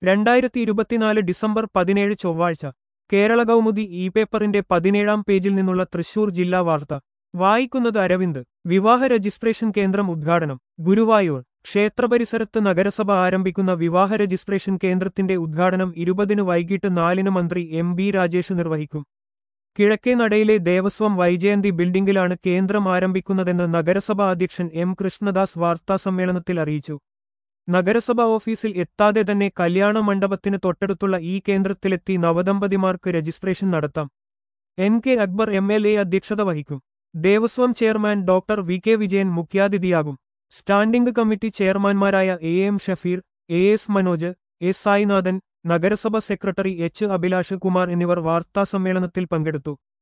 രണ്ടായിരത്തി ഇരുപത്തിനാല് ഡിസംബർ പതിനേഴ് ചൊവ്വാഴ്ച കേരള കൗമുദി ഇ പേപ്പറിന്റെ പതിനേഴാം പേജിൽ നിന്നുള്ള തൃശൂർ ജില്ലാ വാർത്ത വായിക്കുന്നത് അരവിന്ദ് വിവാഹ രജിസ്ട്രേഷൻ കേന്ദ്രം ഉദ്ഘാടനം ഗുരുവായൂർ ക്ഷേത്രപരിസരത്ത് നഗരസഭ ആരംഭിക്കുന്ന വിവാഹ രജിസ്ട്രേഷൻ കേന്ദ്രത്തിന്റെ ഉദ്ഘാടനം ഇരുപതിന് വൈകിട്ട് നാലിന് മന്ത്രി എം ബി രാജേഷ് നിർവഹിക്കും കിഴക്കേ നടയിലെ ദേവസ്വം വൈജയന്തി ബിൽഡിംഗിലാണ് കേന്ദ്രം ആരംഭിക്കുന്നതെന്ന് നഗരസഭാ അധ്യക്ഷൻ എം കൃഷ്ണദാസ് വാർത്താസമ്മേളനത്തിൽ അറിയിച്ചു നഗരസഭ ഓഫീസിൽ എത്താതെ തന്നെ കല്യാണ മണ്ഡപത്തിന് തൊട്ടടുത്തുള്ള ഈ കേന്ദ്രത്തിലെത്തി നവദമ്പതിമാർക്ക് രജിസ്ട്രേഷൻ നടത്താം N K Akbar M L A അധ്യക്ഷത വഹിക്കും Devaswom chairman doctor V K Vijayan മുഖ്യാതിഥിയാകും സ്റ്റാൻഡിംഗ് കമ്മിറ്റി ചെയർമാൻമാരായ A M Shafeer A S Manoj S Sainathan നഗരസഭ സെക്രട്ടറി എച്ച് അഭിലാഷ് കുമാർ എന്നിവർ വാർത്താസമ്മേളനത്തിൽ പങ്കെടുത്തു